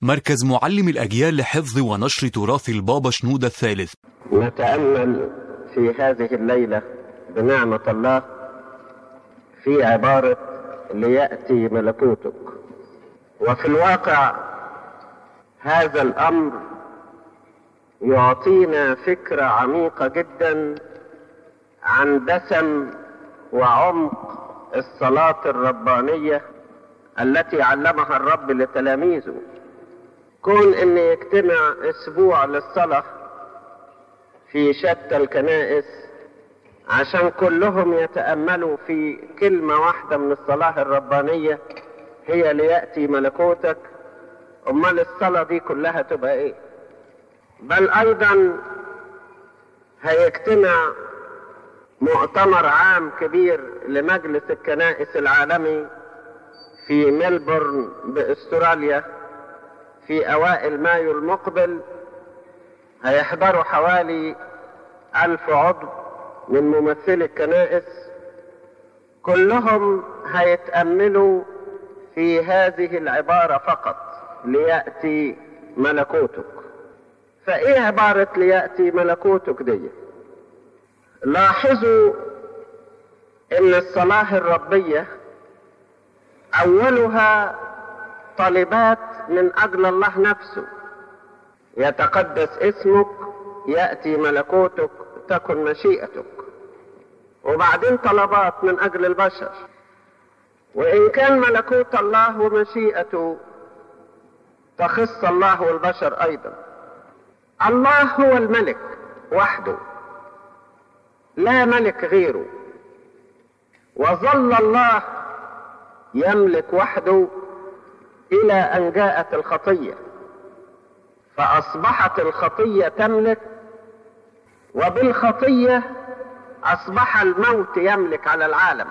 مركز معلم الأجيال لحفظ ونشر تراث البابا شنودة الثالث نتأمل في هذه الليلة بنعمة الله في عبارة ليأتي ملكوتك وفي الواقع هذا الأمر يعطينا فكرة عميقة جدا عن دسم وعمق الصلاة الربانية التي علمها الرب لتلاميذه كون ان يجتمع اسبوع للصلاة في شتى الكنائس عشان كلهم يتأملوا في كلمة واحدة من الصلاة الربانية هي ليأتي ملكوتك امال الصلاة دي كلها تبقى ايه بل ايضا هيجتمع مؤتمر عام كبير لمجلس الكنائس العالمي في ملبورن باستراليا في اوائل مايو المقبل هيحضروا حوالي الف عضو من ممثلي الكنائس كلهم هيتأملوا في هذه العبارة فقط ليأتي ملكوتك فايه عبارة ليأتي ملكوتك دي لاحظوا ان الصلاة الربية اولها طلبات من اجل الله نفسه يتقدس اسمك يأتي ملكوتك تكن مشيئتك وبعدين طلبات من اجل البشر وان كان ملكوت الله ومشيئته تخص الله والبشر ايضا الله هو الملك وحده لا ملك غيره وظل الله يملك وحده الى ان جاءت الخطيه فاصبحت الخطيه تملك وبالخطيه اصبح الموت يملك على العالم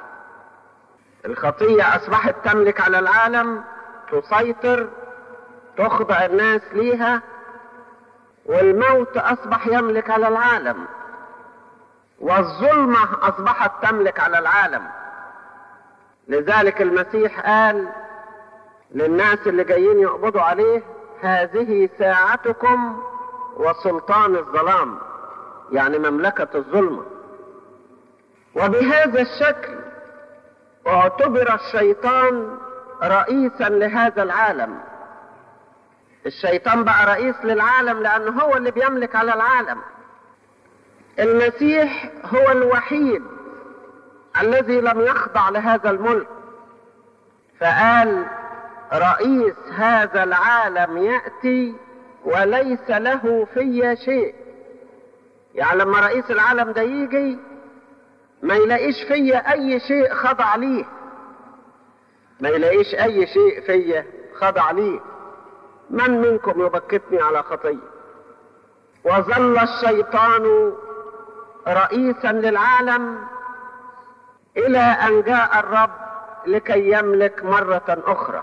الخطيه اصبحت تملك على العالم تسيطر تخضع الناس ليها والموت اصبح يملك على العالم والظلمه اصبحت تملك على العالم لذلك المسيح قال للناس اللي جايين يقبضوا عليه هذه ساعتكم وسلطان الظلام يعني مملكه الظلمه وبهذا الشكل اعتبر الشيطان رئيسا لهذا العالم الشيطان بقى رئيس للعالم لانه هو اللي بيملك على العالم المسيح هو الوحيد الذي لم يخضع لهذا الملك فقال رئيس هذا العالم ياتي وليس له في شيء يعني لما رئيس العالم ده يجي ما يلاقيش فيا اي شيء خضع ليه ما يلاقيش اي شيء فيا خضع ليه من منكم يبكتني على خطيه وظل الشيطان رئيسا للعالم الى ان جاء الرب لكي يملك مره اخرى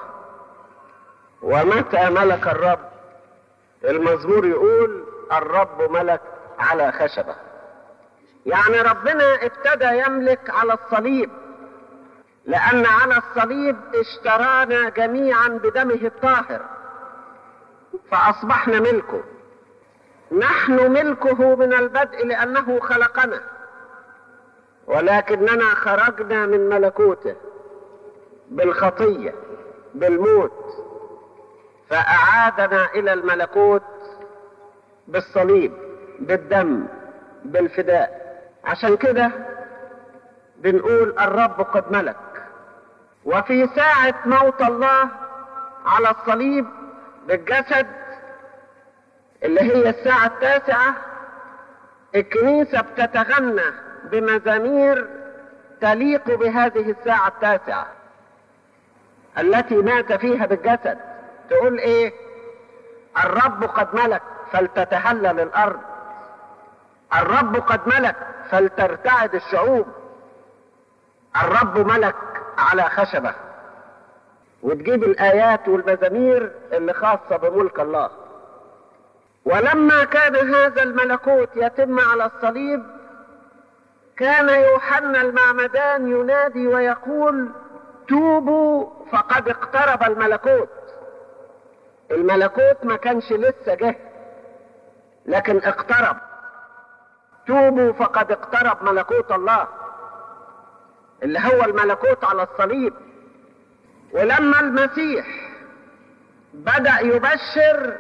ومتى ملك الرب المزمور يقول الرب ملك على خشبه يعني ربنا ابتدى يملك على الصليب لان على الصليب اشترانا جميعا بدمه الطاهر فاصبحنا ملكه نحن ملكه من البدء لانه خلقنا ولكننا خرجنا من ملكوته بالخطيه بالموت فاعادنا الى الملكوت بالصليب بالدم بالفداء عشان كده بنقول الرب قد ملك وفي ساعه موت الله على الصليب بالجسد اللي هي الساعة التاسعة الكنيسة بتتغنى بمزامير تليق بهذه الساعة التاسعة التي مات فيها بالجسد تقول ايه الرب قد ملك فلتتهلل الارض الرب قد ملك فلترتعد الشعوب الرب ملك على خشبه وتجيب الايات والمزامير اللي خاصه بملك الله ولما كان هذا الملكوت يتم على الصليب كان يوحنا المعمدان ينادي ويقول توبوا فقد اقترب الملكوت الملكوت ما كانش لسه جه لكن اقترب توبوا فقد اقترب ملكوت الله اللي هو الملكوت على الصليب ولما المسيح بدأ يبشر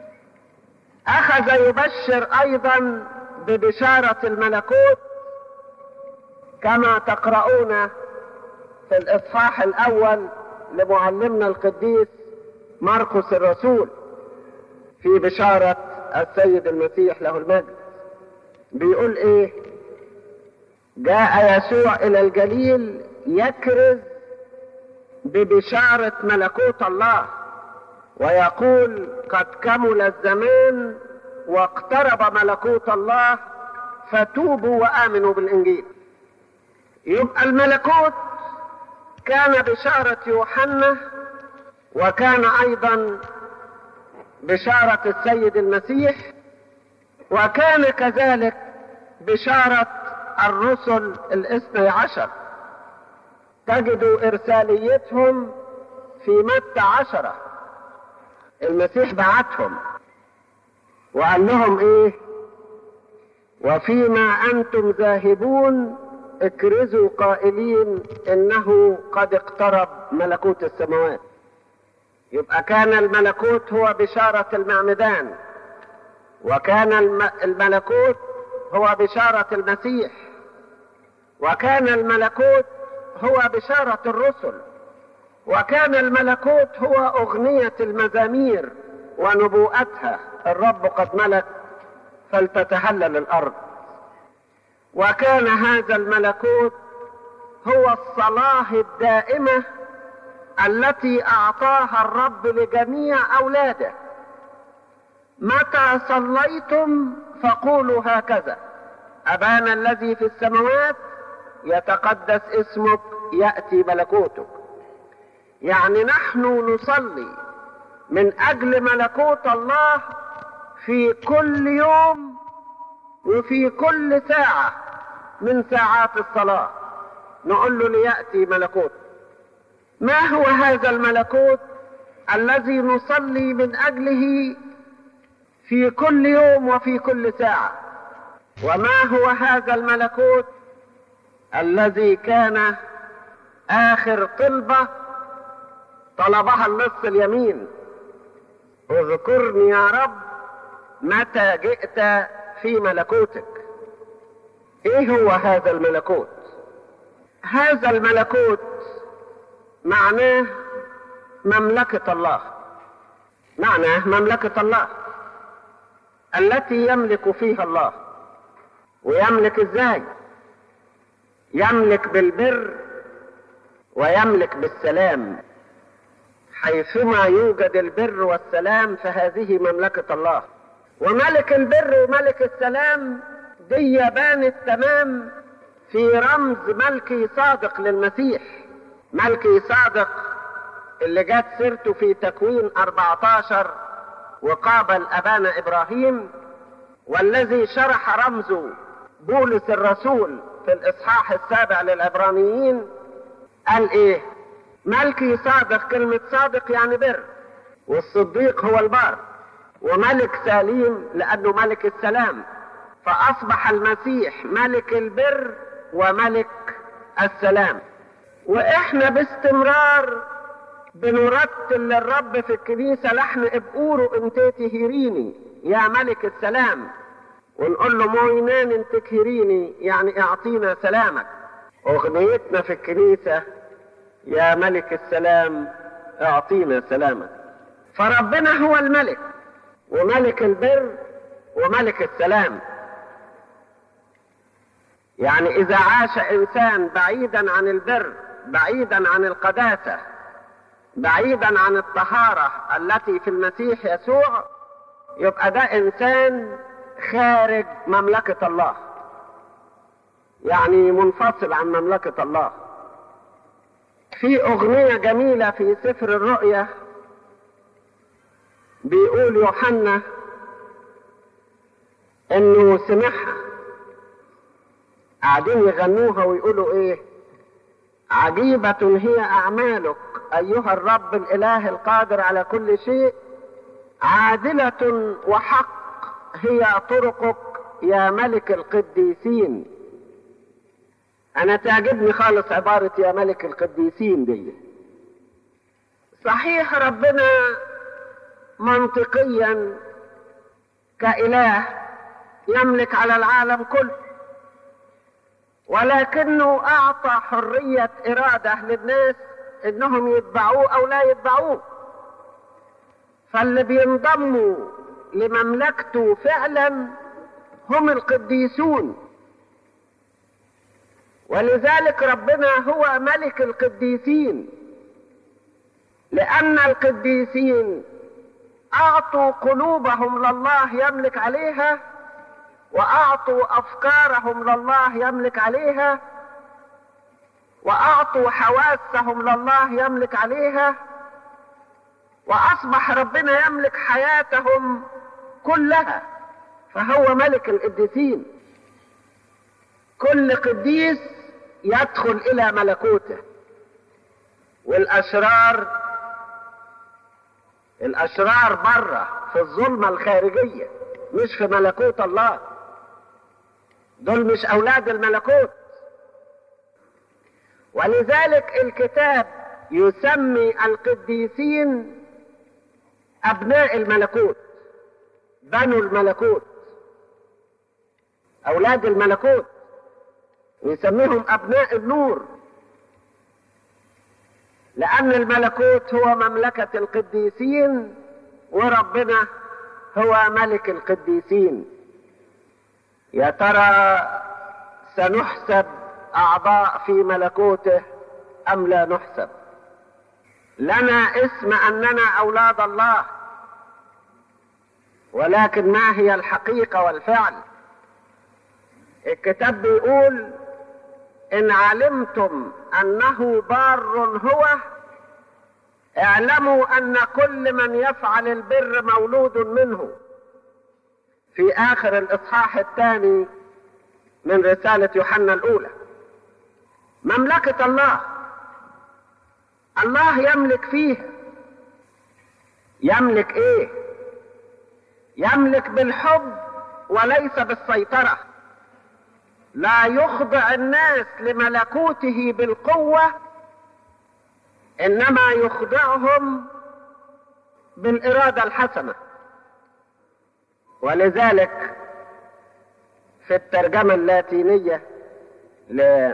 أخذ يبشر أيضا ببشارة الملكوت كما تقرؤون في الإصحاح الأول لمعلمنا القديس مرقس الرسول في بشارة السيد المسيح له المجد بيقول إيه جاء يسوع إلى الجليل يكرز ببشارة ملكوت الله ويقول قد كمل الزمان واقترب ملكوت الله فتوبوا وآمنوا بالإنجيل يبقى الملكوت كان بشارة يوحنا وكان أيضا بشارة السيد المسيح وكان كذلك بشارة الرسل الاثني عشر تجدوا إرساليتهم في متى عشرة المسيح بعتهم وقال لهم ايه وفيما انتم ذاهبون اكرزوا قائلين انه قد اقترب ملكوت السماوات يبقى كان الملكوت هو بشارة المعمدان وكان الملكوت هو بشارة المسيح وكان الملكوت هو بشارة الرسل وكان الملكوت هو أغنية المزامير ونبوءتها الرب قد ملك فلتتهلل الأرض وكان هذا الملكوت هو الصلاة الدائمة التي أعطاها الرب لجميع أولاده متى صليتم فقولوا هكذا أبانا الذي في السماوات يتقدس اسمك يأتي ملكوتك يعني نحن نصلي من اجل ملكوت الله في كل يوم وفي كل ساعة من ساعات الصلاة نقول له ليأتي ملكوت ما هو هذا الملكوت الذي نصلي من اجله في كل يوم وفي كل ساعة وما هو هذا الملكوت الذي كان اخر طلبه طلبها النص اليمين اذكرني يا رب متى جئت في ملكوتك ايه هو هذا الملكوت هذا الملكوت معناه مملكة الله معناه مملكة الله التي يملك فيها الله ويملك ازاي يملك بالبر ويملك بالسلام حيثما يوجد البر والسلام فهذه مملكة الله وملك البر وملك السلام دي بانت تمام في رمز ملكي صادق للمسيح ملكي صادق اللي جت سيرته في تكوين 14 وقابل أبانا إبراهيم والذي شرح رمزه بولس الرسول في الإصحاح السابع للعبرانيين قال إيه ملكي صادق كلمة صادق يعني بر والصديق هو البار وملك سليم لأنه ملك السلام فأصبح المسيح ملك البر وملك السلام وإحنا باستمرار بنرتل للرب في الكنيسة لحن ابقورو انت تهيريني يا ملك السلام ونقول له موينان انت تهيريني يعني اعطينا سلامك اغنيتنا في الكنيسة يا ملك السلام اعطينا سلامك فربنا هو الملك وملك البر وملك السلام يعني اذا عاش انسان بعيدا عن البر بعيدا عن القداسه بعيدا عن الطهاره التي في المسيح يسوع يبقى ده انسان خارج مملكه الله يعني منفصل عن مملكه الله في اغنيه جميله في سفر الرؤيا بيقول يوحنا انه سمعها قاعدين يغنوها ويقولوا ايه عجيبة هي اعمالك ايها الرب الاله القادر على كل شيء عادلة وحق هي طرقك يا ملك القديسين انا تعجبني خالص عبارة يا ملك القديسين دي صحيح ربنا منطقيا كإله يملك على العالم كله ولكنه أعطى حرية إرادة للناس إنهم يتبعوه أو لا يتبعوه فاللي بينضموا لمملكته فعلا هم القديسون ولذلك ربنا هو ملك القديسين لأن القديسين أعطوا قلوبهم لله يملك عليها وأعطوا أفكارهم لله يملك عليها وأعطوا حواسهم لله يملك عليها وأصبح ربنا يملك حياتهم كلها فهو ملك القديسين كل قديس يدخل إلى ملكوته والأشرار الأشرار بره في الظلمة الخارجية مش في ملكوت الله دول مش أولاد الملكوت ولذلك الكتاب يسمي القديسين أبناء الملكوت بنو الملكوت أولاد الملكوت ويسميهم أبناء النور لأن الملكوت هو مملكة القديسين وربنا هو ملك القديسين يا ترى سنحسب أعضاء في ملكوته أم لا نحسب لنا اسم أننا أولاد الله ولكن ما هي الحقيقة والفعل الكتاب بيقول إن علمتم أنه بار هو اعلموا أن كل من يفعل البر مولود منه في آخر الإصحاح الثاني من رسالة يوحنا الأولى مملكة الله الله يملك فيه يملك ايه يملك بالحب وليس بالسيطره لا يخضع الناس لملكوته بالقوة إنما يخضعهم بالإرادة الحسنة ولذلك في الترجمة اللاتينية ل...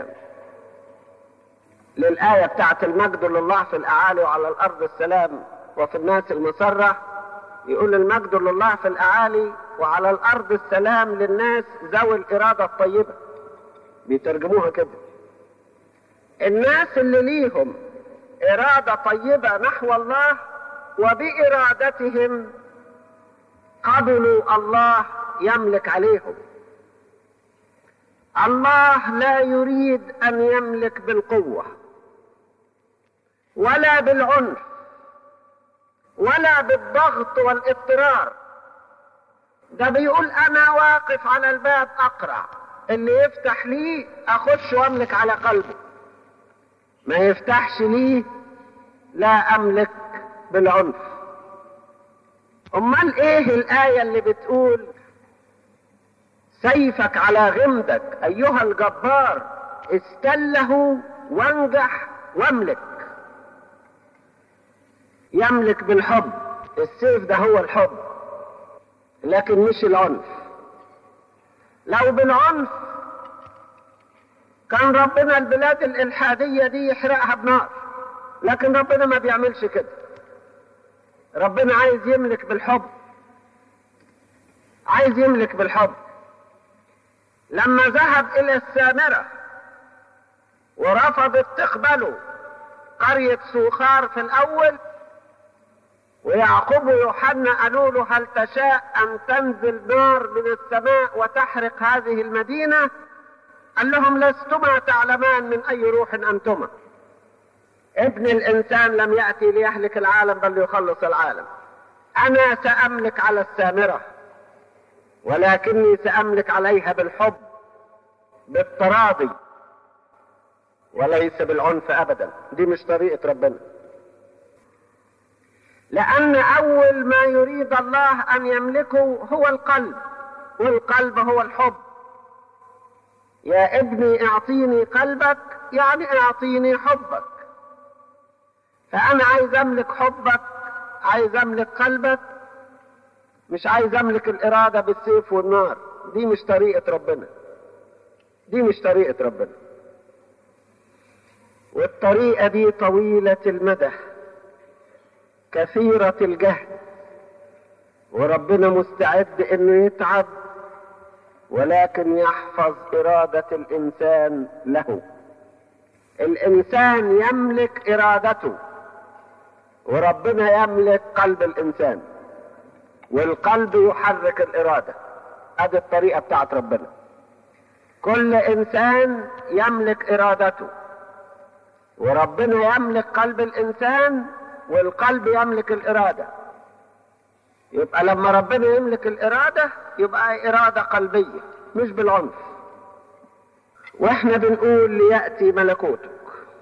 للآية بتاعت المجد لله في الأعالي وعلى الأرض السلام وفي الناس المسرة يقول المجد لله في الأعالي وعلى الأرض السلام للناس ذوي الإرادة الطيبة بيترجموها كده الناس اللي ليهم إرادة طيبة نحو الله وبإرادتهم قبلوا الله يملك عليهم الله لا يريد أن يملك بالقوة ولا بالعنف ولا بالضغط والاضطرار ده بيقول أنا واقف على الباب أقرع اللي يفتح لي اخش واملك على قلبه ما يفتحش لي لا املك بالعنف امال ايه الايه اللي بتقول سيفك على غمدك ايها الجبار استله وانجح واملك يملك بالحب السيف ده هو الحب لكن مش العنف لو بالعنف كان ربنا البلاد الإلحادية دي يحرقها بنار لكن ربنا ما بيعملش كده ربنا عايز يملك بالحب عايز يملك بالحب لما ذهب إلى السامرة ورفضت تقبله قرية سوخار في الأول ويعقوب ويوحنا قالوا له هل تشاء أن تنزل نار من السماء وتحرق هذه المدينة قال لهم لستما تعلمان من أي روح أنتما ابن الإنسان لم يأتي ليهلك العالم بل ليخلص العالم أنا سأملك على السامرة ولكني سأملك عليها بالحب بالتراضي وليس بالعنف أبدا دي مش طريقة ربنا لأن أول ما يريد الله أن يملكه هو القلب والقلب هو الحب يا ابني اعطيني قلبك يعني اعطيني حبك فأنا عايز أملك حبك عايز أملك قلبك مش عايز أملك الإرادة بالسيف والنار دي مش طريقة ربنا دي مش طريقة ربنا والطريقة دي طويلة المدى كثيرة الجهد وربنا مستعد انه يتعب ولكن يحفظ إرادة الإنسان له الإنسان يملك إرادته وربنا يملك قلب الإنسان والقلب يحرك الإرادة هذه الطريقة بتاعت ربنا كل إنسان يملك إرادته وربنا يملك قلب الإنسان والقلب يملك الإرادة يبقى لما ربنا يملك الإرادة يبقى إرادة قلبية مش بالعنف واحنا بنقول ليأتي ملكوتك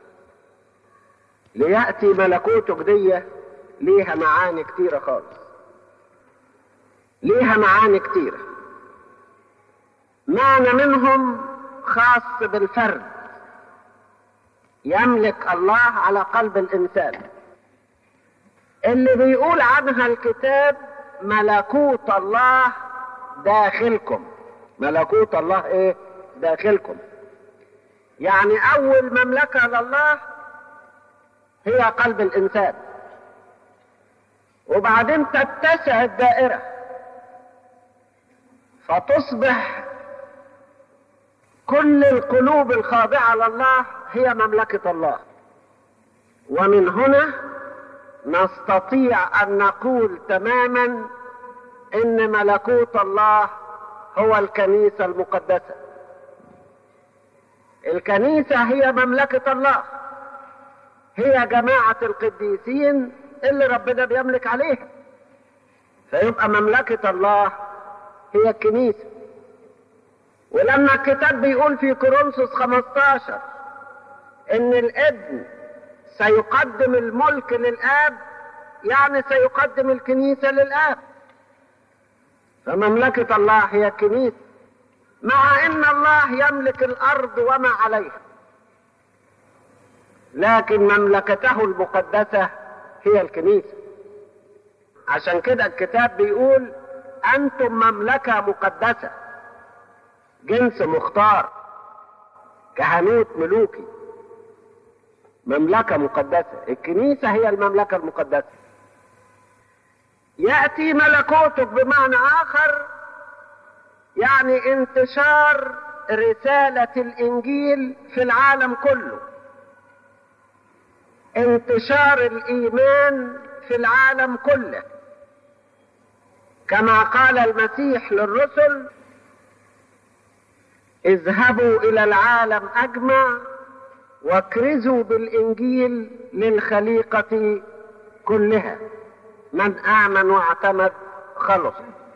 ليأتي ملكوتك دي ليها معاني كتيرة خالص ليها معاني كتيرة معنى منهم خاص بالفرد يملك الله على قلب الإنسان اللي بيقول عنها الكتاب ملكوت الله داخلكم ملكوت الله ايه داخلكم يعني اول مملكة لله هي قلب الانسان وبعدين تتسع الدائرة فتصبح كل القلوب الخاضعة لله هي مملكة الله ومن هنا نستطيع ان نقول تماما ان ملكوت الله هو الكنيسه المقدسه الكنيسه هي مملكه الله هي جماعه القديسين اللي ربنا بيملك عليها فيبقى مملكه الله هي الكنيسه ولما الكتاب بيقول في كورنثوس 15 ان الابن سيقدم الملك للآب يعني سيقدم الكنيسة للآب فمملكة الله هي الكنيسة مع ان الله يملك الارض وما عليها لكن مملكته المقدسة هي الكنيسة عشان كده الكتاب بيقول انتم مملكة مقدسة جنس مختار كهنوت ملوكي مملكة مقدسة الكنيسة هي المملكة المقدسة يأتي ملكوتك بمعنى آخر يعني انتشار رسالة الإنجيل في العالم كله انتشار الإيمان في العالم كله كما قال المسيح للرسل اذهبوا إلى العالم أجمع واكرزوا بالانجيل للخليقه كلها من امن واعتمد خلص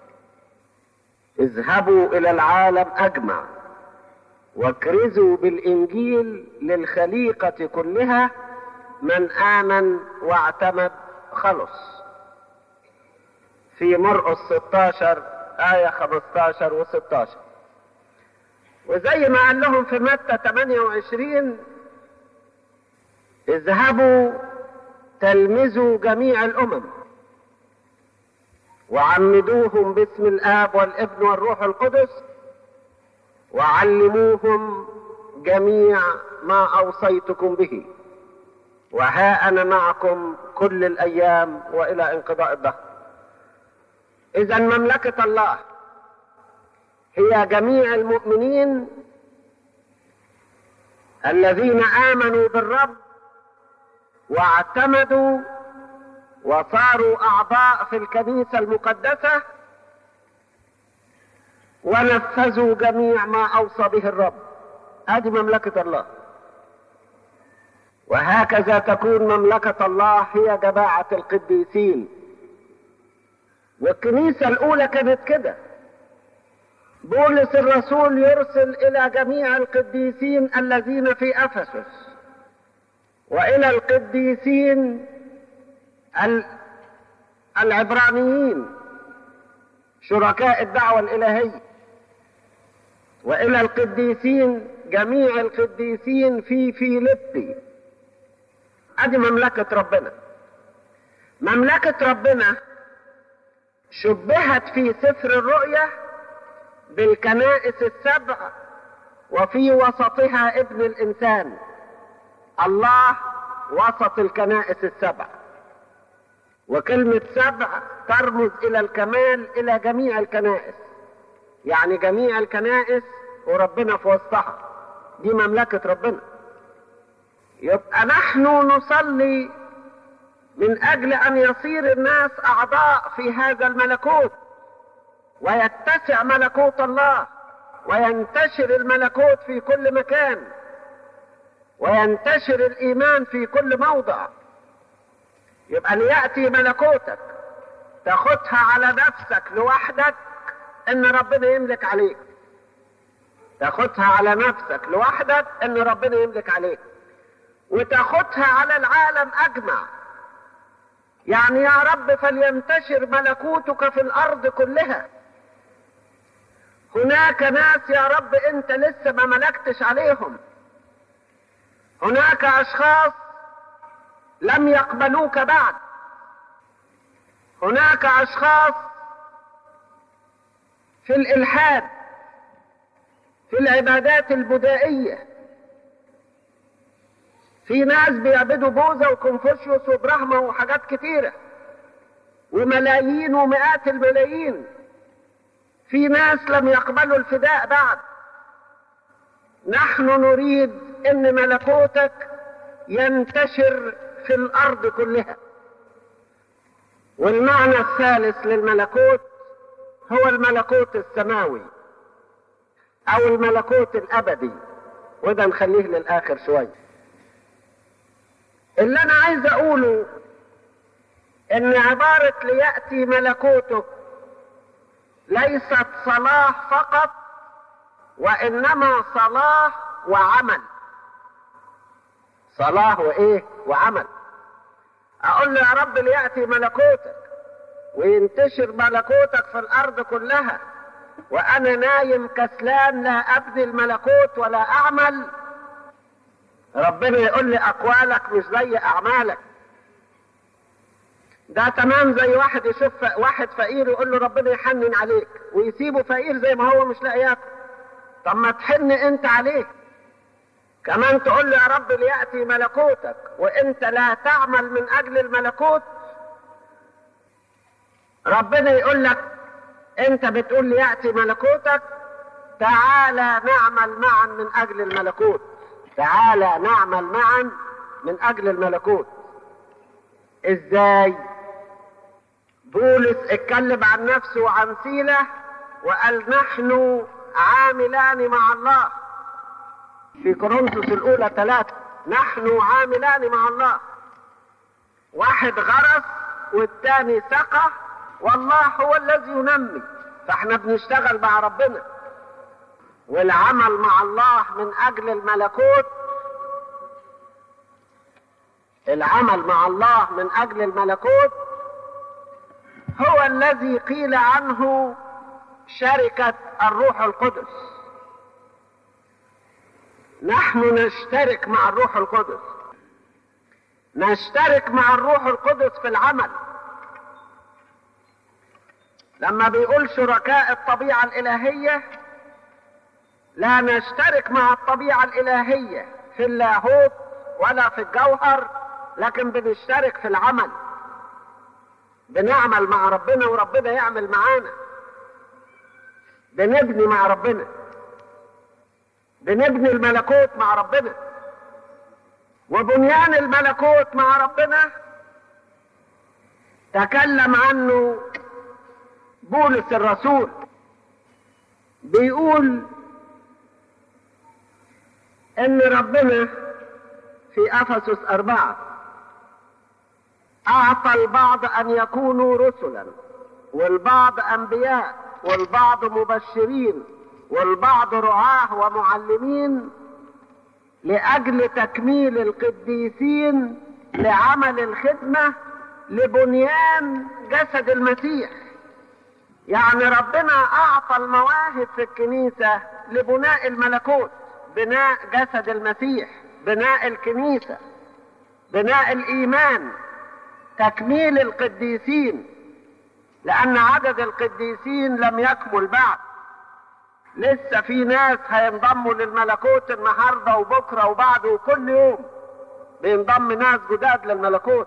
اذهبوا الى العالم اجمع واكرزوا بالانجيل للخليقه كلها من امن واعتمد خلص في مرقس 16 آية 15 و16 وزي ما قال لهم في متى 28 اذهبوا تلمذوا جميع الامم وعمدوهم باسم الاب والابن والروح القدس وعلموهم جميع ما اوصيتكم به وها انا معكم كل الايام والى انقضاء الدهر اذا مملكه الله هي جميع المؤمنين الذين امنوا بالرب واعتمدوا وصاروا اعضاء في الكنيسه المقدسه ونفذوا جميع ما اوصى به الرب هذه مملكه الله وهكذا تكون مملكه الله هي جماعه القديسين والكنيسه الاولى كانت كده بولس الرسول يرسل الى جميع القديسين الذين في افسس والى القديسين العبرانيين شركاء الدعوة الإلهية وإلى القديسين جميع القديسين في فيلبي ادي مملكة ربنا مملكة ربنا شبهت في سفر الرؤيا بالكنائس السبع وفي وسطها ابن الانسان الله وسط الكنائس السبع وكلمة سبع ترمز الى الكمال الى جميع الكنائس يعني جميع الكنائس وربنا في وسطها دي مملكة ربنا يبقى نحن نصلي من اجل ان يصير الناس اعضاء في هذا الملكوت ويتسع ملكوت الله وينتشر الملكوت في كل مكان وينتشر الايمان في كل موضع يبقى لياتي ملكوتك تاخدها على نفسك لوحدك ان ربنا يملك عليك تاخدها على نفسك لوحدك ان ربنا يملك عليك وتاخدها على العالم اجمع يعني يا رب فلينتشر ملكوتك في الارض كلها هناك ناس يا رب انت لسه ما ملكتش عليهم هناك اشخاص لم يقبلوك بعد هناك اشخاص في الالحاد في العبادات البدائيه في ناس بيعبدوا بوذا وكونفوشيوس وبرهما وحاجات كتيره وملايين ومئات الملايين في ناس لم يقبلوا الفداء بعد نحن نريد ان ملكوتك ينتشر في الارض كلها والمعنى الثالث للملكوت هو الملكوت السماوي او الملكوت الابدي وده نخليه للاخر شويه اللي انا عايز اقوله ان عباره لياتي ملكوتك ليست صلاح فقط وانما صلاح وعمل صلاح وايه وعمل اقول له يا رب لياتي ملكوتك وينتشر ملكوتك في الارض كلها وانا نايم كسلان لا ابني الملكوت ولا اعمل ربنا يقول لي اقوالك مش زي اعمالك ده تمام زي واحد يشوف واحد فقير يقول له ربنا يحنن عليك ويسيبه فقير زي ما هو مش لاقي ياكل طب ما تحن انت عليه كمان تقول له يا رب لياتي ملكوتك وانت لا تعمل من اجل الملكوت ربنا يقول لك انت بتقول لياتي ملكوتك تعالى نعمل معا من اجل الملكوت تعالى نعمل معا من اجل الملكوت ازاي بولس اتكلم عن نفسه وعن سيله وقال نحن عاملان مع الله في كورنثوس الاولى ثلاثة نحن عاملان مع الله واحد غرس والتاني سقى والله هو الذي ينمي فاحنا بنشتغل مع ربنا والعمل مع الله من اجل الملكوت العمل مع الله من اجل الملكوت هو الذي قيل عنه شركة الروح القدس نحن نشترك مع الروح القدس نشترك مع الروح القدس في العمل لما بيقول شركاء الطبيعة الإلهية لا نشترك مع الطبيعة الإلهية في اللاهوت ولا في الجوهر لكن بنشترك في العمل بنعمل مع ربنا وربنا يعمل معانا بنبني مع ربنا بنبني الملكوت مع ربنا وبنيان الملكوت مع ربنا تكلم عنه بولس الرسول بيقول ان ربنا في افسس اربعه اعطى البعض ان يكونوا رسلا والبعض انبياء والبعض مبشرين والبعض رعاه ومعلمين لاجل تكميل القديسين لعمل الخدمه لبنيان جسد المسيح يعني ربنا اعطى المواهب في الكنيسة لبناء الملكوت بناء جسد المسيح بناء الكنيسة بناء الايمان تكميل القديسين لان عدد القديسين لم يكمل بعد لسه في ناس هينضموا للملكوت النهارده وبكره وبعده وكل يوم بينضم ناس جداد للملكوت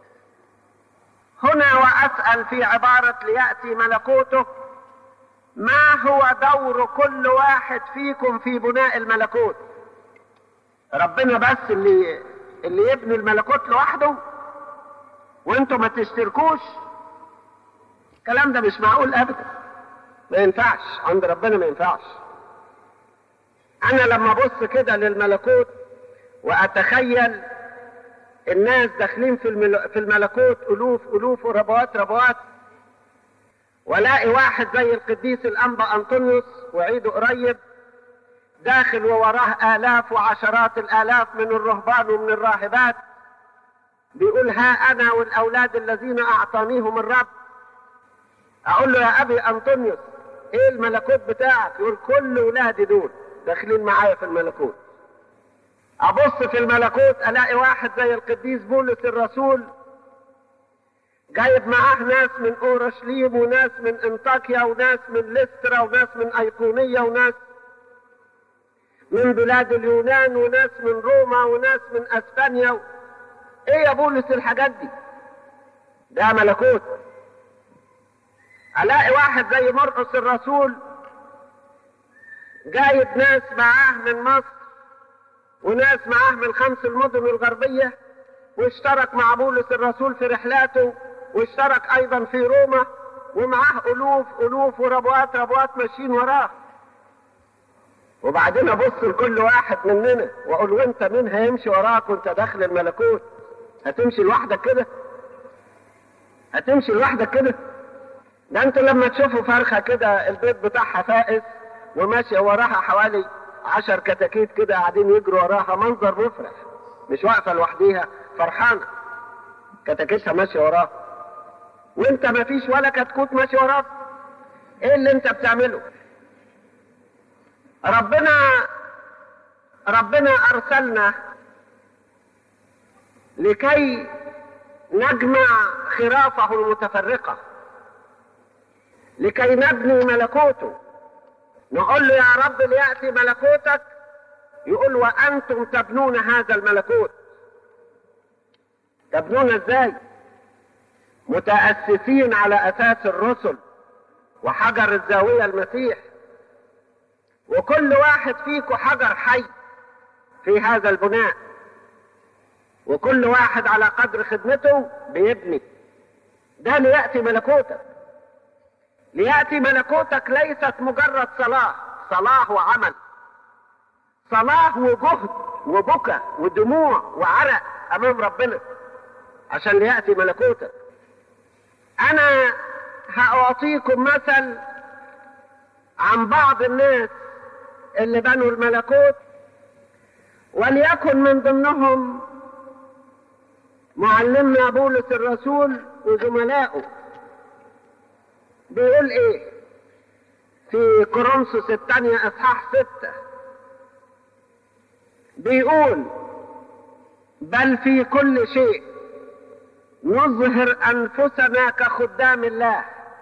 هنا واسال في عباره لياتي ملكوته ما هو دور كل واحد فيكم في بناء الملكوت ربنا بس اللي اللي يبني الملكوت لوحده وانتم ما تشتركوش الكلام ده مش معقول ابدا ما ينفعش عند ربنا ما ينفعش انا لما ابص كده للملكوت واتخيل الناس داخلين في المل- في الملكوت الوف الوف وربوات ربوات والاقي واحد زي القديس الانبا انطونيوس وعيده قريب داخل ووراه الاف وعشرات الالاف من الرهبان ومن الراهبات بيقول ها انا والاولاد الذين اعطانيهم الرب اقول له يا ابي انطونيوس ايه الملكوت بتاعك يقول كل ولادي دول داخلين معايا في الملكوت ابص في الملكوت الاقي واحد زي القديس بولس الرسول جايب معاه ناس من اورشليم وناس من انطاكيا وناس من لسترا وناس من ايقونيه وناس من بلاد اليونان وناس من روما وناس من اسبانيا ايه يا بولس الحاجات دي ده ملكوت الاقي واحد زي مرقس الرسول جايب ناس معاه من مصر وناس معاه من خمس المدن الغربية واشترك مع بولس الرسول في رحلاته واشترك ايضا في روما ومعاه الوف الوف وربوات ربوات ماشيين وراه وبعدين ابص لكل واحد مننا واقول وانت مين هيمشي وراك وانت داخل الملكوت هتمشي لوحدك كده هتمشي لوحدك كده ده انتوا لما تشوفوا فرخة كده البيت بتاعها فائس وماشية وراها حوالي عشر كتاكيت كده قاعدين يجروا وراها منظر مفرح مش واقفة لوحديها فرحانة كتاكيتها ماشية وراها وانت ما فيش ولا كتكوت ماشي وراك ايه اللي انت بتعمله ربنا ربنا ارسلنا لكي نجمع خرافه المتفرقه لكي نبني ملكوته نقول له يا رب ليأتي ملكوتك يقول وأنتم تبنون هذا الملكوت تبنون ازاي متأسسين على أساس الرسل وحجر الزاوية المسيح وكل واحد فيكم حجر حي في هذا البناء وكل واحد على قدر خدمته بيبني ده ليأتي ملكوتك ليأتي ملكوتك ليست مجرد صلاة صلاة وعمل صلاة وجهد وبكى ودموع وعرق أمام ربنا عشان ليأتي ملكوتك أنا هأعطيكم مثل عن بعض الناس اللي بنوا الملكوت وليكن من ضمنهم معلمنا بولس الرسول وزملائه بيقول ايه في كورنثوس الثانية اصحاح ستة بيقول بل في كل شيء نظهر انفسنا كخدام الله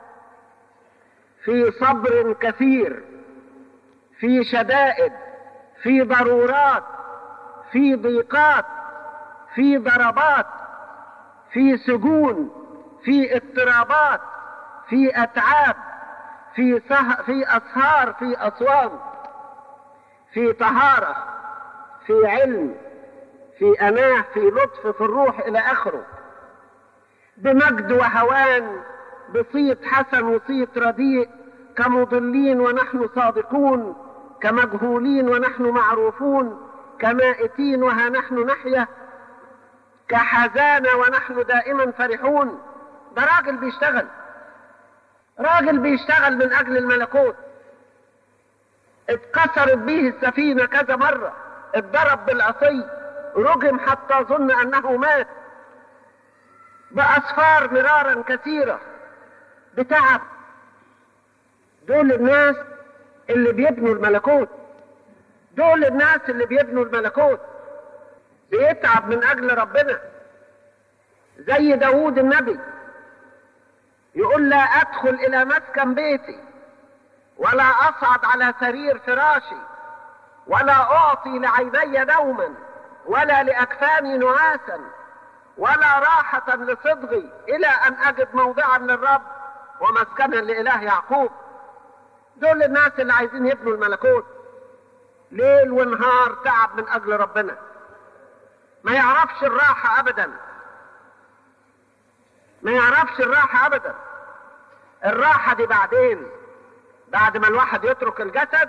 في صبر كثير في شدائد في ضرورات في ضيقات في ضربات في سجون في اضطرابات في اتعاب في سه... في اسهار في اصوام في طهاره في علم في اناه في لطف في الروح الى اخره بمجد وهوان بصيت حسن وصيت رديء كمضلين ونحن صادقون كمجهولين ونحن معروفون كمائتين وها نحن نحيا كحزانة ونحن دائما فرحون ده راجل بيشتغل راجل بيشتغل من اجل الملكوت اتكسرت به السفينة كذا مرة اتضرب بالعصي رجم حتى ظن انه مات بأسفار مرارا كثيرة بتعب دول الناس اللي بيبنوا الملكوت دول الناس اللي بيبنوا الملكوت بيتعب من أجل ربنا زي داوود النبي يقول لا أدخل إلى مسكن بيتي ولا أصعد على سرير فراشي ولا أعطي لعيني نوما ولا لأكفاني نعاسا ولا راحة لصدغي إلى أن أجد موضعا للرب ومسكنا لإله يعقوب دول الناس اللي عايزين يبنوا الملكوت ليل ونهار تعب من أجل ربنا ما يعرفش الراحة أبدا ما يعرفش الراحة أبدا الراحة دي بعدين بعد ما الواحد يترك الجسد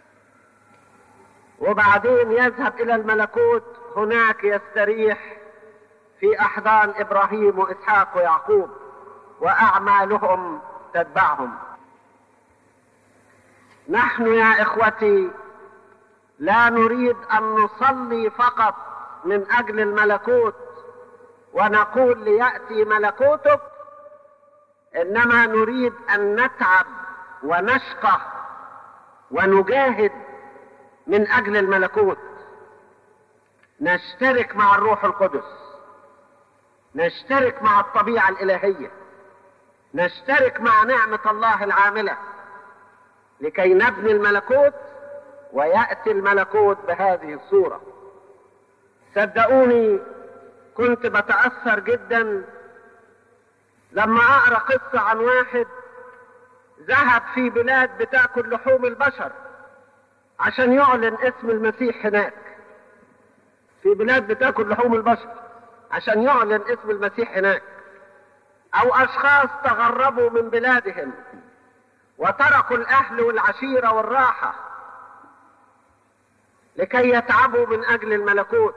وبعدين يذهب إلى الملكوت هناك يستريح في أحضان إبراهيم وإسحاق ويعقوب وأعمالهم تتبعهم نحن يا إخوتي لا نريد أن نصلي فقط من أجل الملكوت ونقول ليأتي ملكوتك إنما نريد أن نتعب ونشقى ونجاهد من أجل الملكوت نشترك مع الروح القدس نشترك مع الطبيعة الإلهية نشترك مع نعمة الله العاملة لكي نبني الملكوت ويأتي الملكوت بهذه الصورة صدقوني كنت بتأثر جدا لما أقرأ قصة عن واحد ذهب في بلاد بتاكل لحوم البشر عشان يعلن اسم المسيح هناك في بلاد بتاكل لحوم البشر عشان يعلن اسم المسيح هناك او اشخاص تغربوا من بلادهم وتركوا الاهل والعشيره والراحه لكي يتعبوا من اجل الملكوت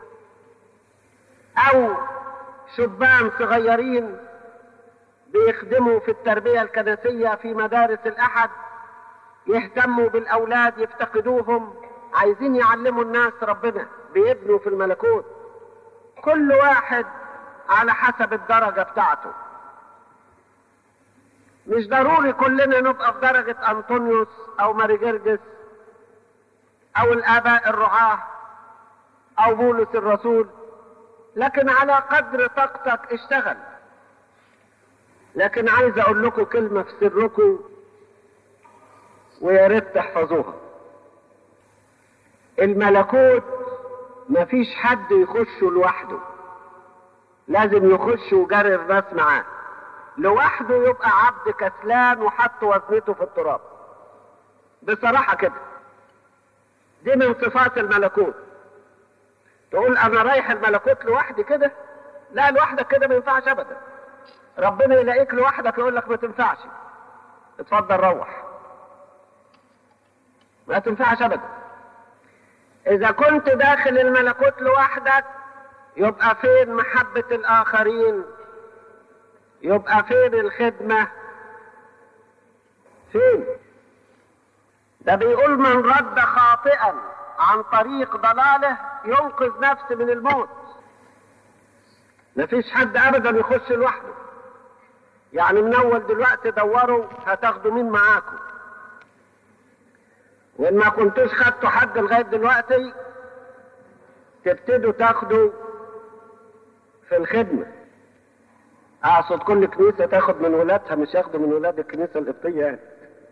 او شبان صغيرين بيخدموا في التربيه الكنسيه في مدارس الاحد يهتموا بالاولاد يفتقدوهم عايزين يعلموا الناس ربنا بيبنوا في الملكوت كل واحد على حسب الدرجه بتاعته مش ضروري كلنا نبقى في درجة أنطونيوس أو ماري جرجس أو الآباء الرعاة أو بولس الرسول لكن على قدر طاقتك اشتغل لكن عايز أقول لكم كلمة في سركم ويا ريت تحفظوها الملكوت مفيش حد يخشه لوحده لازم يخش وجري الناس معاه لوحده يبقى عبد كسلان وحط وزنته في التراب بصراحة كده دي من صفات الملكوت تقول انا رايح الملكوت لوحدي كده لا لوحدك كده ما ينفعش ابدا ربنا يلاقيك لوحدك يقول لك ما تنفعش اتفضل روح ما تنفعش ابدا اذا كنت داخل الملكوت لوحدك يبقى فين محبة الاخرين يبقى فين الخدمة فين ده بيقول من رد خاطئا عن طريق ضلاله ينقذ نفسه من الموت مفيش حد ابدا يخش لوحده يعني من اول دلوقتي دوروا هتاخدوا مين معاكم وان ما كنتوش خدتوا حد لغايه دلوقتي تبتدوا تاخدوا في الخدمه اقصد كل كنيسة تاخد من ولادها مش ياخدوا من ولاد الكنيسة القبطية يعني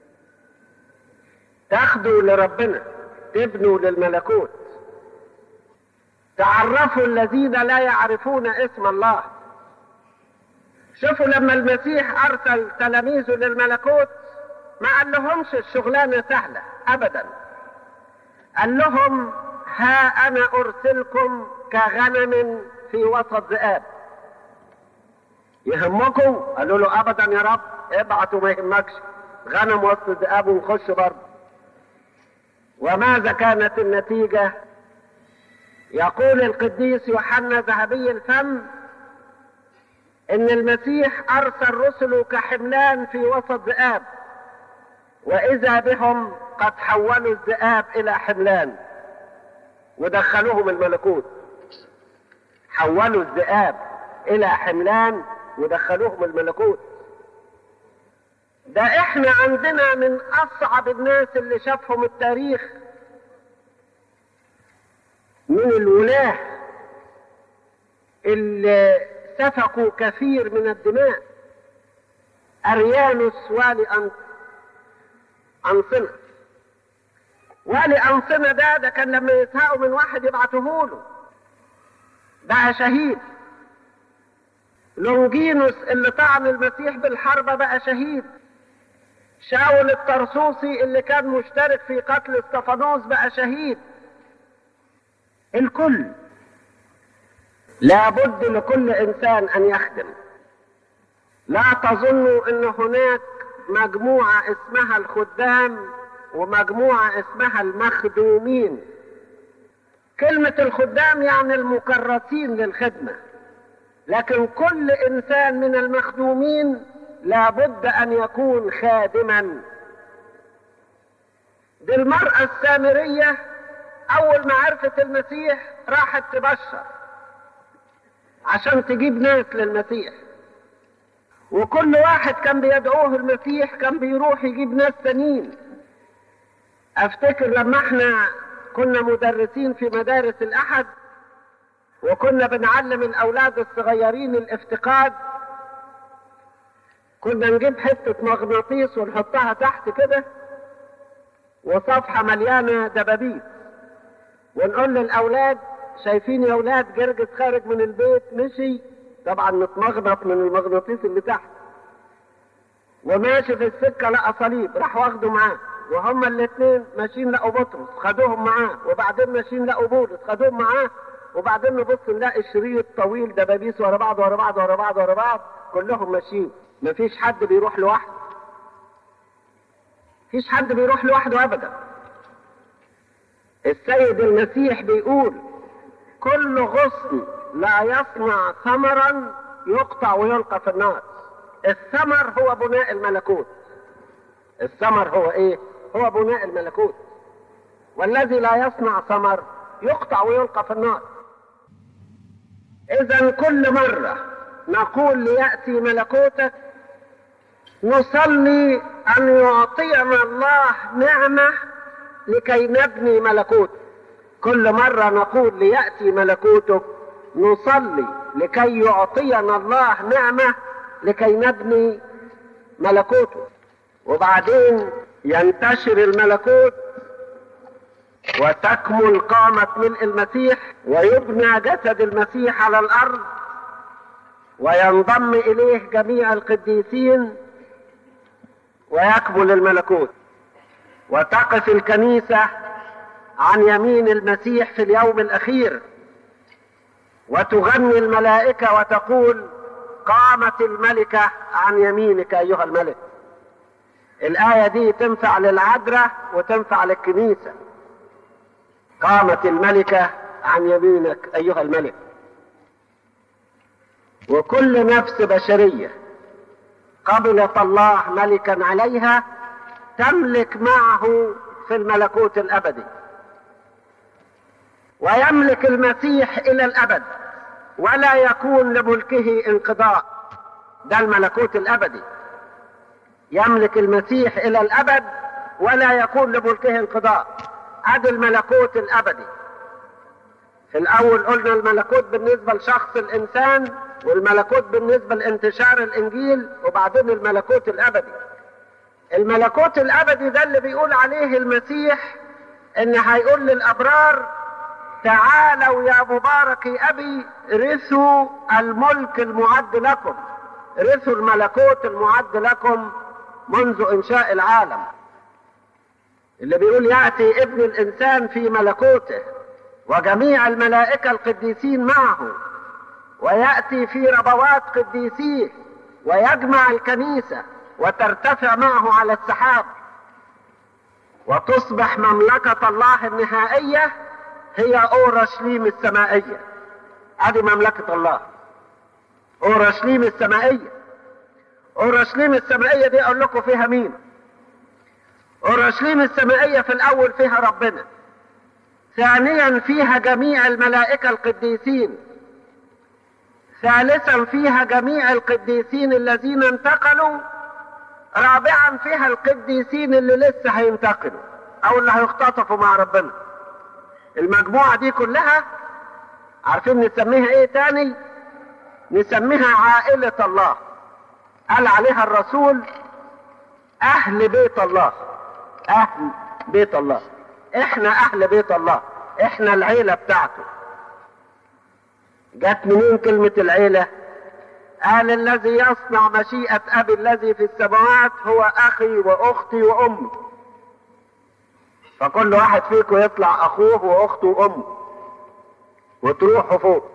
تاخدوا لربنا تبنوا للملكوت تعرفوا الذين لا يعرفون اسم الله شوفوا لما المسيح ارسل تلاميذه للملكوت ما قال لهمش الشغلانة سهلة ابدا قال لهم ها انا ارسلكم كغنم في وسط ذئاب يهمكم قالوا له ابدا يا رب ابعتوا ما يهمكش غنم وسط ذئاب ونخش برضه وماذا كانت النتيجة يقول القديس يوحنا ذهبي الفم ان المسيح ارسل رسله كحملان في وسط ذئاب واذا بهم قد حولوا الذئاب الى حملان ودخلوهم الملكوت حولوا الذئاب الى حملان ودخلوهم الملكوت ده احنا عندنا من اصعب الناس اللي شافهم التاريخ من الولاة اللي سفكوا كثير من الدماء اريانوس والي انصنة والي انصنة ده ده كان لما يزهقوا من واحد يبعتوه له بقى شهيد لونجينوس اللي طعن المسيح بالحربة بقى شهيد شاول الطرسوسي اللي كان مشترك في قتل استفانوس بقى شهيد الكل لابد لكل انسان ان يخدم لا تظنوا ان هناك مجموعة اسمها الخدام ومجموعة اسمها المخدومين كلمة الخدام يعني المكرسين للخدمة لكن كل انسان من المخدومين لابد ان يكون خادما دي المرأة السامرية اول ما عرفت المسيح راحت تبشر عشان تجيب ناس للمسيح وكل واحد كان بيدعوه المسيح كان بيروح يجيب ناس تانيين افتكر لما احنا كنا مدرسين في مدارس الاحد وكنا بنعلم الاولاد الصغيرين الافتقاد كنا نجيب حتة مغناطيس ونحطها تحت كده وصفحة مليانة دبابيس ونقول للأولاد شايفين يا أولاد جرجس خارج من البيت مشي طبعا متمغنط من المغناطيس اللي تحت وماشي في السكة لقى صليب راح واخده معاه وهما الاثنين ماشيين لقوا بطرس خدوهم معاه وبعدين ماشيين لقوا بولس خدوهم معاه وبعدين نبص نلاقي شريط طويل دبابيس ورا بعض ورا بعض ورا بعض ورا بعض كلهم ماشيين مفيش حد بيروح لوحده مفيش حد بيروح لوحده ابدا السيد المسيح بيقول كل غصن لا يصنع ثمرا يقطع ويلقى في النار الثمر هو بناء الملكوت الثمر هو ايه هو بناء الملكوت والذي لا يصنع ثمر يقطع ويلقى في النار اذا كل مره نقول لياتي ملكوتك نصلي ان يعطينا الله نعمه لكي نبني ملكوت كل مره نقول لياتي ملكوتك نصلي لكي يعطينا الله نعمه لكي نبني ملكوته وبعدين ينتشر الملكوت وتكمل قامة ملء المسيح ويبنى جسد المسيح على الأرض وينضم إليه جميع القديسين ويكمل الملكوت وتقف الكنيسة عن يمين المسيح في اليوم الأخير وتغني الملائكة وتقول قامت الملكة عن يمينك أيها الملك الآية دي تنفع للعذراء وتنفع للكنيسة قامت الملكة عن يمينك أيها الملك وكل نفس بشرية قبلت الله ملكا عليها تملك معه في الملكوت الأبدي ويملك المسيح إلى الأبد ولا يكون لملكه انقضاء ده الملكوت الأبدي يملك المسيح إلى الأبد ولا يكون لملكه انقضاء ادي الملكوت الابدي في الاول قلنا الملكوت بالنسبة لشخص الانسان والملكوت بالنسبة لانتشار الانجيل وبعدين الملكوت الابدي الملكوت الابدي ده اللي بيقول عليه المسيح ان هيقول للابرار تعالوا يا مبارك ابي رثوا الملك المعد لكم رثوا الملكوت المعد لكم منذ انشاء العالم اللي بيقول ياتي ابن الانسان في ملكوته وجميع الملائكه القديسين معه وياتي في ربوات قديسيه ويجمع الكنيسه وترتفع معه على السحاب وتصبح مملكه الله النهائيه هي اورشليم السمائيه ادي مملكه الله اورشليم السمائيه اورشليم السمائيه دي اقول لكم فيها مين اورشليم السمائيه في الاول فيها ربنا ثانيا فيها جميع الملائكه القديسين ثالثا فيها جميع القديسين الذين انتقلوا رابعا فيها القديسين اللي لسه هينتقلوا او اللي هيختطفوا مع ربنا المجموعة دي كلها عارفين نسميها ايه تاني نسميها عائلة الله قال عليها الرسول اهل بيت الله اهل بيت الله احنا اهل بيت الله احنا العيلة بتاعته جت منين كلمة العيلة قال الذي يصنع مشيئة ابي الذي في السماوات هو اخي واختي وامي فكل واحد فيكم يطلع اخوه واخته وامه وتروحوا فوق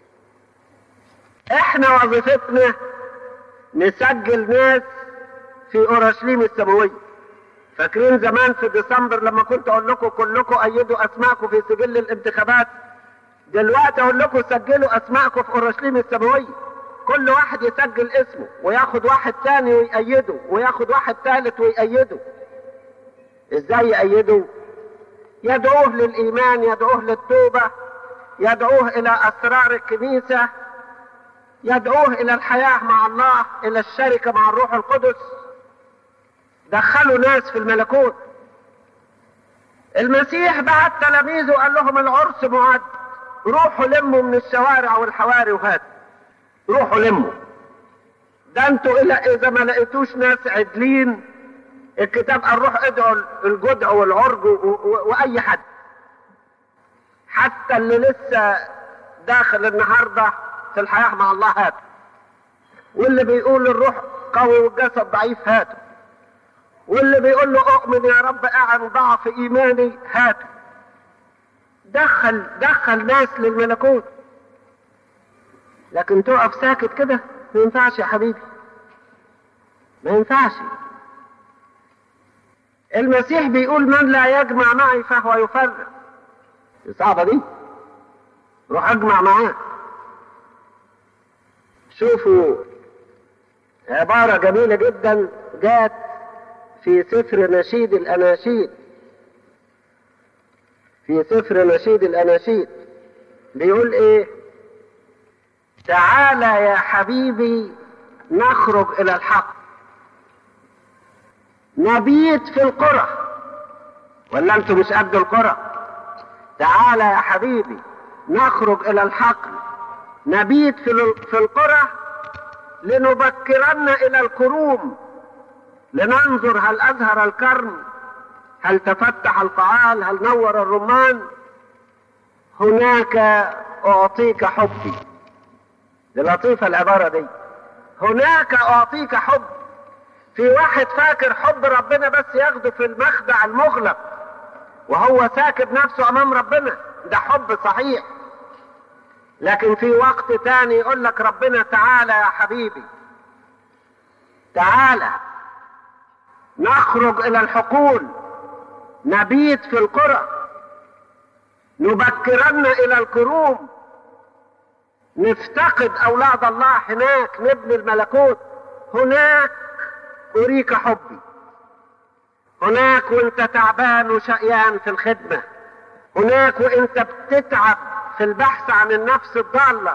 احنا وظيفتنا نسجل ناس في اورشليم السماويه فاكرين زمان في ديسمبر لما كنت اقول لكم كلكم ايدوا اسماءكم في سجل الانتخابات دلوقتي اقول لكم سجلوا اسماءكم في اورشليم السماويه كل واحد يسجل اسمه وياخد واحد تاني ويأيده وياخد واحد تالت ويأيده ازاي يأيده يدعوه للايمان يدعوه للتوبه يدعوه الى اسرار الكنيسه يدعوه الى الحياه مع الله الى الشركه مع الروح القدس دخلوا ناس في الملكوت المسيح بعت تلاميذه قال لهم العرس معد روحوا لموا من الشوارع والحواري وهات روحوا لموا ده انتوا الى اذا ما لقيتوش ناس عدلين الكتاب قال روح ادعوا الجدع والعرج واي حد حتى اللي لسه داخل النهارده في الحياه مع الله هات واللي بيقول الروح قوي والجسد ضعيف هاته واللي بيقول له اؤمن يا رب اعن ضعف ايماني هاته دخل دخل ناس للملكوت لكن تقف ساكت كده ما ينفعش يا حبيبي ما ينفعش المسيح بيقول من لا يجمع معي فهو يفرق صعبة دي روح اجمع معاه شوفوا عبارة جميلة جدا جات في سفر نشيد الأناشيد في سفر نشيد الأناشيد بيقول إيه تعالى يا حبيبي نخرج إلى الحق نبيت في القرى ولا انتم مش قد القرى تعالى يا حبيبي نخرج الى الحقل نبيت في في القرى لنبكرن الى الكروم لننظر هل ازهر الكرم هل تفتح القعال هل نور الرمان هناك اعطيك حبي دي لطيفه العباره دي هناك اعطيك حب في واحد فاكر حب ربنا بس ياخده في المخدع المغلق وهو ساكب نفسه امام ربنا ده حب صحيح لكن في وقت تاني يقول لك ربنا تعالى يا حبيبي تعالى نخرج الى الحقول نبيت في القرى نبكرن الى الكروم نفتقد اولاد الله هناك نبني الملكوت هناك اريك حبي هناك وانت تعبان وشقيان في الخدمة هناك وانت بتتعب في البحث عن النفس الضالة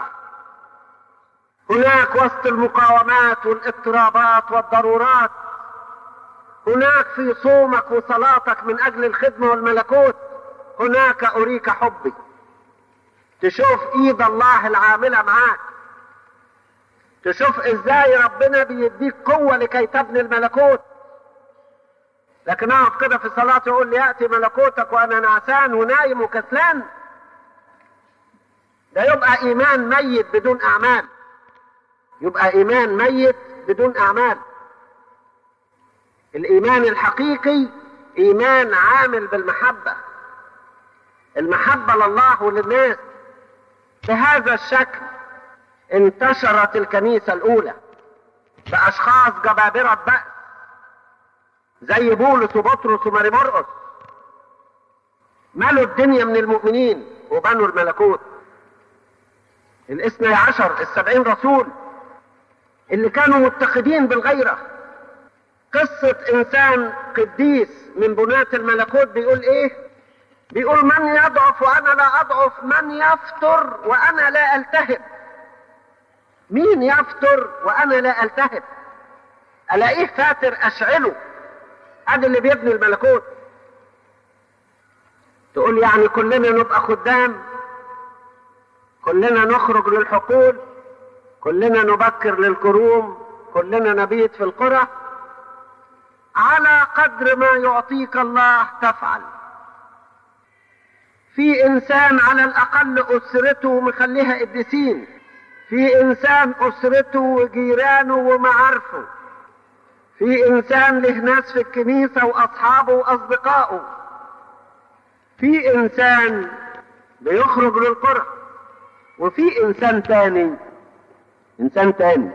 هناك وسط المقاومات والاضطرابات والضرورات هناك في صومك وصلاتك من اجل الخدمة والملكوت هناك اريك حبي تشوف ايد الله العاملة معاك تشوف ازاي ربنا بيديك قوة لكي تبني الملكوت لكن اقف كده في الصلاة يقول لي يأتي ملكوتك وانا نعسان ونايم وكسلان ده يبقى ايمان ميت بدون اعمال يبقى ايمان ميت بدون اعمال الايمان الحقيقي ايمان عامل بالمحبة المحبة لله وللناس بهذا الشكل انتشرت الكنيسة الاولى باشخاص جبابرة بأس زي بولس وبطرس وماري مرقس ملوا الدنيا من المؤمنين وبنوا الملكوت الاثني عشر السبعين رسول اللي كانوا متخذين بالغيرة قصة انسان قديس من بناة الملكوت بيقول ايه بيقول من يضعف وانا لا اضعف من يفتر وانا لا التهب مين يفطر وانا لا التهب الاقيه فاتر اشعله ادي اللي بيبني الملكوت تقول يعني كلنا نبقى خدام كلنا نخرج للحقول كلنا نبكر للكروم كلنا نبيت في القرى على قدر ما يعطيك الله تفعل في انسان على الاقل اسرته مخليها قديسين في انسان اسرته وجيرانه ومعارفه في انسان له ناس في الكنيسه واصحابه واصدقائه في انسان بيخرج للقرى وفي انسان تاني انسان تاني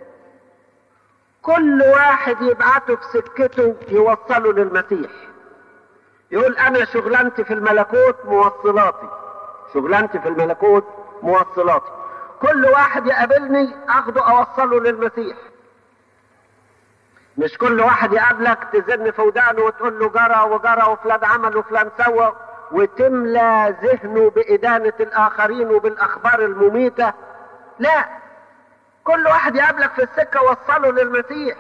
كل واحد يبعته في سكته يوصله للمسيح يقول انا شغلانتي في الملكوت موصلاتي شغلانتي في الملكوت موصلاتي كل واحد يقابلني اخده اوصله للمسيح مش كل واحد يقابلك تزن في ودانه وتقول له جرى وجرى وفلان عمل وفلان سوى وتملى ذهنه بإدانة الآخرين وبالأخبار المميتة لا كل واحد يقابلك في السكة وصله للمسيح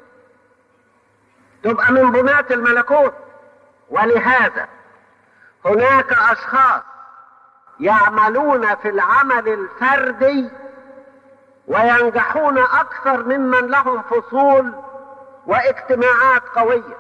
تبقى من بناة الملكوت ولهذا هناك أشخاص يعملون في العمل الفردي وينجحون أكثر ممن لهم فصول واجتماعات قوية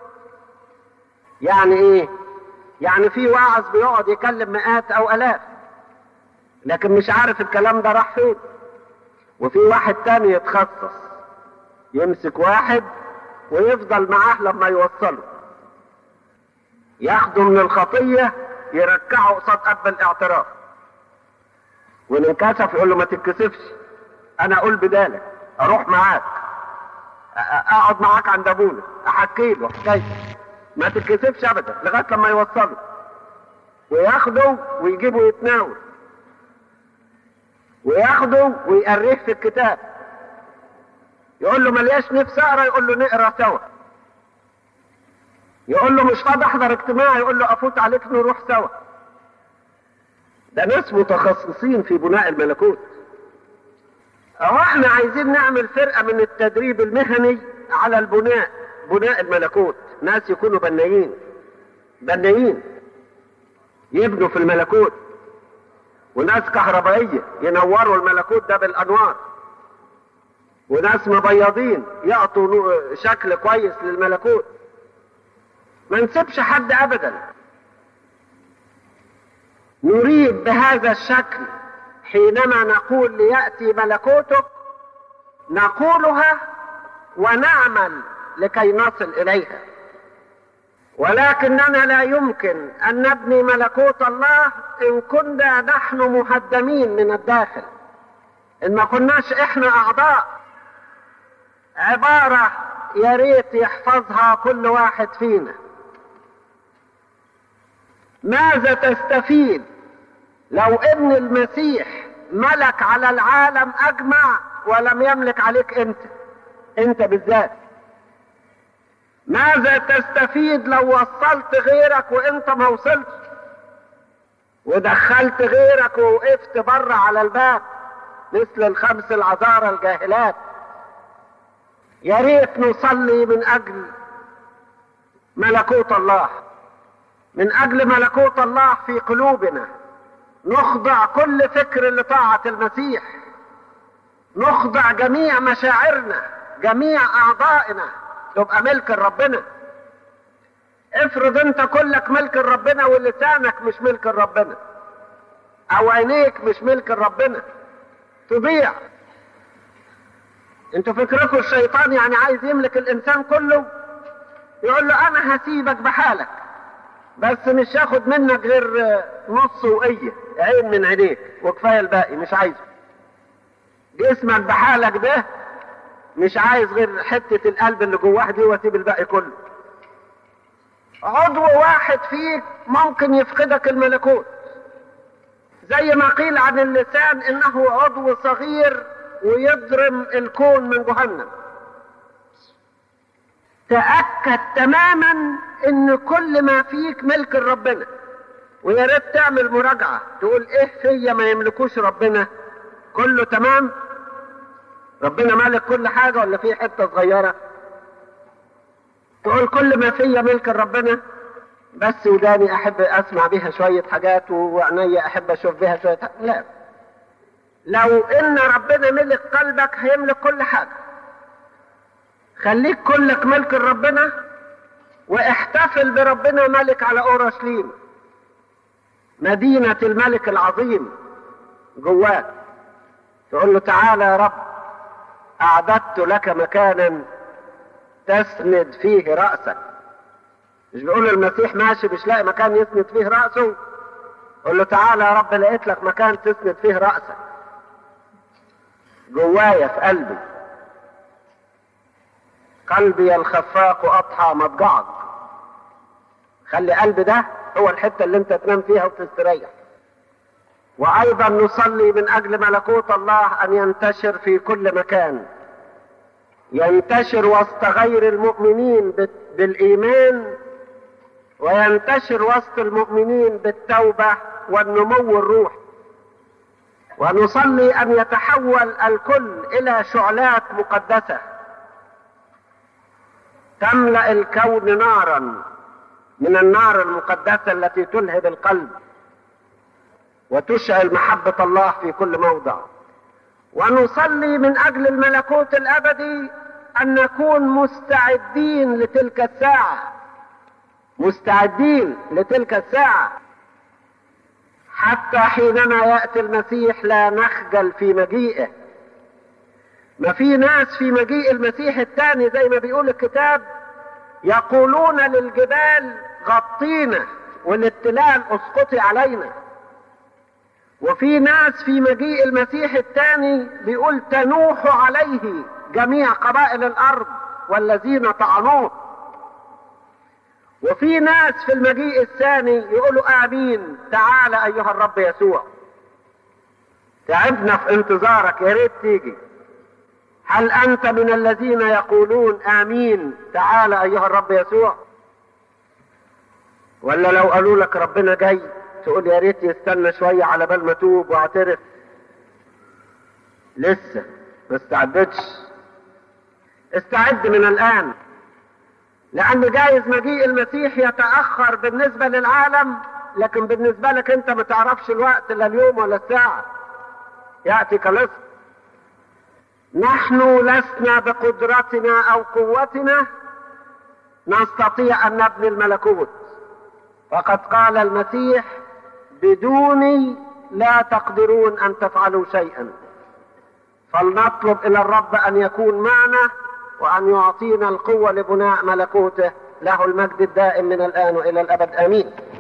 يعني إيه؟ يعني في واعظ بيقعد يكلم مئات أو آلاف لكن مش عارف الكلام ده راح فين وفي واحد تاني يتخصص يمسك واحد ويفضل معاه لما يوصله ياخده من الخطية يركعه قصاد أب الاعتراف وإن انكسف يقول له ما تتكسفش أنا أقول بدالك أروح معاك أقعد معاك عند أبونا أحكي له حكايتي ما تتكسفش أبدا لغاية لما يوصله وياخده ويجيبه يتناول وياخده ويقريه في الكتاب يقول له ملياش نفس اقرا يقول له نقرا سوا يقول له مش فاضي احضر اجتماع يقول له افوت عليك نروح سوا ده ناس متخصصين في بناء الملكوت اهو احنا عايزين نعمل فرقه من التدريب المهني على البناء بناء الملكوت ناس يكونوا بنايين بنايين يبنوا في الملكوت وناس كهربائيه ينوروا الملكوت ده بالانوار وناس مبيضين يعطوا شكل كويس للملكوت ما نسيبش حد ابدا نريد بهذا الشكل حينما نقول لياتي ملكوتك نقولها ونعمل لكي نصل اليها ولكننا لا يمكن ان نبني ملكوت الله ان كنا نحن مهدمين من الداخل ان ما كناش احنا اعضاء عباره يا ريت يحفظها كل واحد فينا ماذا تستفيد لو ابن المسيح ملك على العالم اجمع ولم يملك عليك انت انت بالذات ماذا تستفيد لو وصلت غيرك وانت ما وصلتش ودخلت غيرك ووقفت بره على الباب مثل الخمس العذارى الجاهلات يا ريت نصلي من اجل ملكوت الله من اجل ملكوت الله في قلوبنا نخضع كل فكر لطاعة المسيح نخضع جميع مشاعرنا جميع اعضائنا تبقى ملك ربنا افرض انت كلك ملك ربنا ولسانك مش ملك ربنا او عينيك مش ملك ربنا تضيع انتوا فكركم الشيطان يعني عايز يملك الانسان كله يقول له انا هسيبك بحالك بس مش هاخد منك غير نص وقية عين من عينيك وكفاية الباقي مش عايزه جسمك بحالك ده مش عايز غير حتة القلب اللي جواه دي واسيب الباقي كله عضو واحد فيك ممكن يفقدك الملكوت زي ما قيل عن اللسان انه عضو صغير ويضرم الكون من جهنم تأكد تماما ان كل ما فيك ملك ربنا ويا ريت تعمل مراجعة تقول ايه فيا ما يملكوش ربنا كله تمام ربنا مالك كل حاجة ولا في حتة صغيرة تقول كل ما فيا ملك ربنا بس وداني احب اسمع بيها شوية حاجات وعيني احب اشوف بيها شوية حاجات. لا لو ان ربنا ملك قلبك هيملك كل حاجة خليك كلك ملك ربنا واحتفل بربنا ملك على اورشليم مدينة الملك العظيم جواك تقول له تعالى يا رب اعددت لك مكانا تسند فيه رأسك مش بيقول المسيح ماشي مش لاقي مكان يسند فيه رأسه قول له تعالى يا رب لقيت لك مكان تسند فيه رأسك جوايا في قلبي قلبي الخفاق أضحى مضجعك خلي قلبي ده هو الحتة اللي انت تنام فيها وتستريح وأيضا نصلي من أجل ملكوت الله أن ينتشر في كل مكان ينتشر وسط غير المؤمنين بالإيمان وينتشر وسط المؤمنين بالتوبة والنمو الروحي ونصلي أن يتحول الكل إلى شعلات مقدسة تملأ الكون نارا من النار المقدسة التي تلهب القلب وتشعل محبة الله في كل موضع ونصلي من أجل الملكوت الأبدي أن نكون مستعدين لتلك الساعة مستعدين لتلك الساعة حتى حينما يأتي المسيح لا نخجل في مجيئه ما في ناس في مجيء المسيح الثاني زي ما بيقول الكتاب يقولون للجبال غطينا وللتلال اسقطي علينا وفي ناس في مجيء المسيح الثاني بيقول تنوح عليه جميع قبائل الارض والذين طعنوه وفي ناس في المجيء الثاني يقولوا امين تعال ايها الرب يسوع تعبنا في انتظارك يا ريت تيجي هل انت من الذين يقولون امين تعال ايها الرب يسوع ولا لو قالوا لك ربنا جاي تقول يا ريت يستنى شويه على بال ما توب واعترف لسه ما استعدتش استعد من الان لان جايز مجيء المسيح يتاخر بالنسبه للعالم لكن بالنسبه لك انت ما تعرفش الوقت لا اليوم ولا الساعه ياتي كلص نحن لسنا بقدرتنا او قوتنا نستطيع ان نبني الملكوت فقد قال المسيح بدوني لا تقدرون ان تفعلوا شيئا فلنطلب الى الرب ان يكون معنا وان يعطينا القوه لبناء ملكوته له المجد الدائم من الان والى الابد امين